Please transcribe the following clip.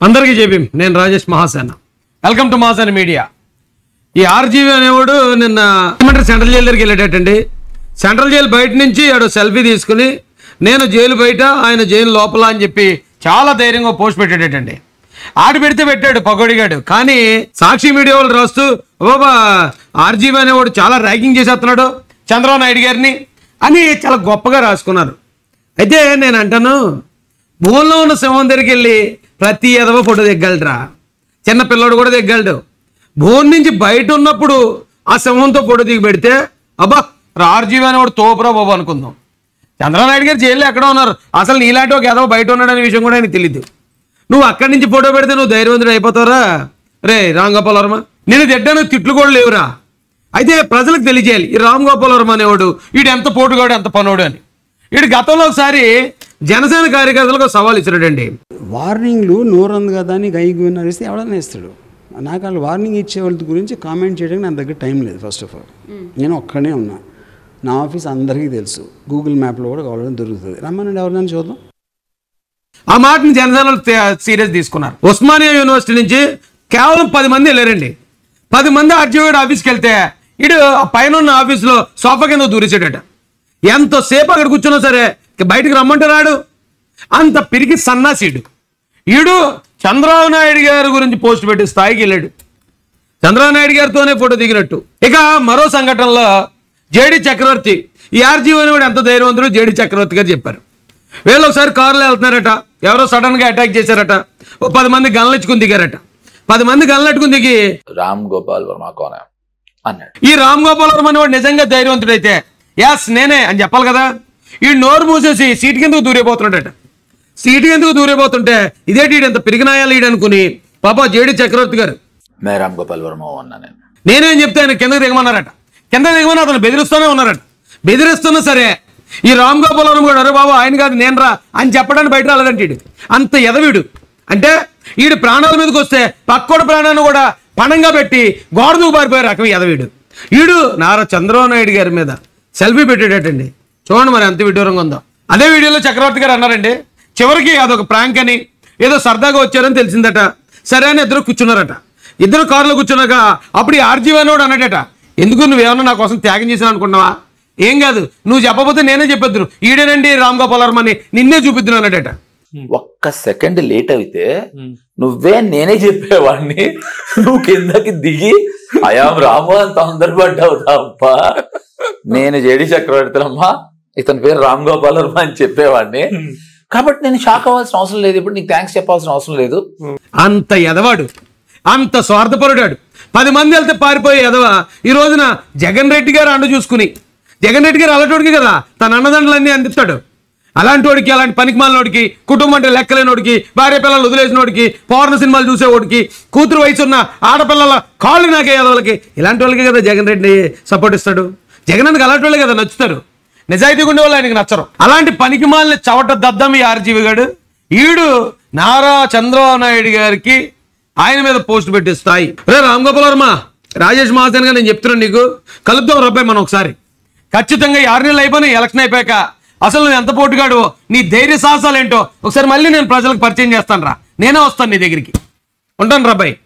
అందరికీ చెప్పి నేను Rajesh Mahasena welcome to Mahasena media ఈ ఆర్జీవి అనేవాడు నిన్న ఏమంటారు సెంట్రల్ జైలు దగ్గరికి వెళ్ళేటట్టండి సెంట్రల్ జైలు బయట నుంచి ఆడు సెల్ఫీ తీసుకుని నేను జైలు బయట ఆయన జైలు లోపల అని చెప్పి చాలా ధైర్యంగా పోస్ట్ పెట్టేటట్టండి ఆడు పెడితే పెట్టాడు పగోడిగాడు కానీ సాక్షి మీడియా వాళ్ళు రాస్తూ బాబా ఆర్జీవి అనేవాడు చాలా ర్యాగింగ్ చేసేస్తున్నాడు చంద్రబాబు నాయుడు గారిని అని చాలా గొప్పగా రాసుకున్నారు అయితే నేను అంటాను భూమిలో ఉన్న సింహం దగ్గరికి వెళ్ళి ప్రతి ఎదవ ఫోటో దిగ్గలరా చిన్న పిల్లోడు కూడా దిగ్గలడు భూమి నుంచి బయట ఉన్నప్పుడు ఆ సింహంతో ఫోటో దిగి పెడితే అబ్బా రార్జీవి అనేవాడు తోపురా బాబు అనుకుందాం చంద్రబాబు గారు జైల్లో ఎక్కడ ఉన్నారు అసలు నీలాంటి ఒక ఎదవ బయట ఉన్నాడనే విషయం కూడా ఆయనకు తెలియదు నువ్వు అక్కడి నుంచి ఫోటో పెడితే నువ్వు ధైర్యవంతుడు అయిపోతావురా రే రామ్ గోపాల్ వర్మ నేను తిట్టాను తిట్లు కూడా లేవురా అయితే ప్రజలకు తెలియజేయాలి ఈ రామ్ గోపాల్ వర్మ అనేవాడు వీడు ఎంత పోటుగాడు ఎంత పనోడు అని వీడు గతంలో ఒకసారి జనసేన కార్యకర్తలకు ఒక సవాల్ ఇచ్చాడండి వార్నింగ్లు నోరంది కదా అని గైకి విన్నారు ఇస్తే ఎవడన్నా ఇస్తాడు నాకు వాళ్ళు వార్నింగ్ ఇచ్చే వాళ్ళ గురించి కామెంట్ చేయడానికి నా దగ్గర టైం లేదు ఫస్ట్ ఆఫ్ ఆల్ నేను ఒక్కడే ఉన్నా నా ఆఫీస్ అందరికీ తెలుసు గూగుల్ మ్యాప్లో కూడా కావాలని దొరుకుతుంది రమ్మనండి ఎవరినైనా చూద్దాం ఆ మాటని జనసేన సీరియస్ తీసుకున్నారు ఉస్మానియా యూనివర్సిటీ నుంచి కేవలం పది మంది వెళ్ళారండి పది మంది ఆర్జీవీడు ఆఫీస్కి వెళ్తే ఇడు ఆ పైన ఉన్న ఆఫీస్లో సోఫా కింద దూరేసాడట ఎంతసేపు అక్కడ కూర్చున్నా సరే ఇక బయటికి రమ్మంటే రాడు అంత పిరికి సన్నాసీడు ఈడు చంద్రబాబు నాయుడు గారి గురించి పోస్ట్ పెట్టి స్థాయికి వెళ్ళాడు చంద్రబాబు నాయుడు గారితోనే ఫోటో దిగినట్టు ఇక మరో సంఘటనలో జేడి చక్రవర్తి ఈ ఆర్జీవో అనేవాడు ఎంత ధైర్యవంతుడు జేడి చక్రవర్తి గారు చెప్పారు వీళ్ళు ఒకసారి కారులో వెళ్తున్నారట ఎవరో సడన్ గా అటాక్ చేశారట ఓ పది మంది గన్లెచ్చుకుని దిగారట పది మంది గన్లెట్టుకుని దిగి రామ్ గోపాల్ వర్మ కోన అన్నాడు ఈ రామ్ గోపాల్ వర్మ అనేవాడు నిజంగా ధైర్యవంతుడైతే యాస్ నేనే అని చెప్పాలి కదా ఈ నోరు మూసేసి సీటు కిందకు దూరైపోతున్నాడట సీటు కిందకు దూరైపోతుంటే ఇదేంటి ఈడు ఎంత పిరిగినాయాలి ఈడు అనుకుని పాప జేడి చక్రవర్తి గారు మే రామ్ గోపాల్ వర్మ అన్నా నేను నేనేం చెప్తే ఆయన కిందకి దిగమన్నారట కింద దిగమని అతను బెదిరిస్తూనే ఉన్నారట బెదిరిస్తున్నా సరే ఈ రామ్ గోపాల్ వర్మ కూడా అరే బాబు ఆయన కాదు నేను రా అని చెప్పడానికి బయట రాలేదంటే ఈడు అంత ఎదవీడు అంటే ఈడు ప్రాణాల మీదకి వస్తే పక్కోడు ప్రాణాన్ని కూడా పణంగా పెట్టి గోడ దూకు పారిపోయే రకం ఎదవీడు ఈడు నారా చంద్రబాబు నాయుడు గారి మీద సెల్ఫీ పెట్టేటట్టండి చూడండి మరి ఎంత విడ్డూరంగా ఉందో అదే వీడియోలో చక్రవర్తి గారు అన్నారండి చివరికి అదొక ప్రాంక్ అని ఏదో సరదాగా వచ్చారని తెలిసిందట సరే అని ఇద్దరు కూర్చున్నారట ఇద్దరు కారులో కూర్చున్నాక అప్పుడు ఈ ఆర్జీవీ అనేవాడు అన్నట్టట ఎందుకు నువ్వేమన్నా నా కోసం త్యాగం చేసాను అనుకున్నావా ఏం కాదు నువ్వు చెప్పకపోతే నేనే చెప్పొద్దును ఈడేనండి రామ్ గోపాల్ వర్మ అని నిన్నే చూపిద్దును అన్నట్టట ఒక్క సెకండ్ లేట్ అయితే నువ్వే నేనే చెప్పేవాడిని నువ్వు కిందకి దిగి అయాం రాము అని తొందరపడ్డావు తప్ప నేను జేడి చక్రవర్తిలమ్మ ఇతని పేరు రామ్ గోపాల్ వర్మ అని చెప్పేవాడిని కాబట్టి నేను షాక్ అవ్వాల్సిన అవసరం లేదు ఇప్పుడు నీకు థ్యాంక్స్ చెప్పాల్సిన అవసరం లేదు అంత ఎదవాడు అంత స్వార్థపరుడాడు పది మంది వెళ్తే పారిపోయే ఎదవ ఈ రోజున జగన్ రెడ్డి గారు అండ చూసుకుని జగన్ రెడ్డి గారు అలాంటి కదా తన అన్నదండలన్నీ అందిస్తాడు అలాంటి వాడికి అలాంటి పనికిమాలినోడికి కుటుంబం అంటే లెక్కలేనోడికి భార్య పిల్లలు వదిలేసినోడికి పౌర్ణ సినిమాలు చూసేవాడికి కూతురు వయసు ఉన్న ఆడపిల్లల కాళ్ళు నాకే ఎదవలకి ఇలాంటి వాళ్ళకి కదా జగన్ రెడ్డి సపోర్ట్ ఇస్తాడు జగన్ అన్నకి అలాంటి వాళ్ళే కదా నచ్చుతారు నిజాయితీగా ఉండే వాళ్ళు ఆయనకి నచ్చరు అలాంటి పనికిమాలిన చవట దద్దం ఈ ఆర్జీవి గాడు ఈడు నారా చంద్రబాబు నాయుడు గారికి ఆయన మీద పోస్ట్ పెట్టే స్థాయి రే రామ్ గోపాల్ వర్మ రాజేష్ మహాసేన్ గారు నేను చెప్తున్నాను నీకు కలుద్దాం రూపాయి మనం ఒకసారి ఖచ్చితంగా ఈ ఆరు నెలలు అయిపోయినాయి ఎలక్షన్ అయిపోయాక అసలు నువ్వు ఎంత పోటుగాడు నీ ధైర్య సాహసాలు ఏంటో ఒకసారి మళ్ళీ నేను ప్రజలకు పరిచయం చేస్తాను రా నేనే వస్తాను నీ దగ్గరికి ఉంటాను రాబాయ్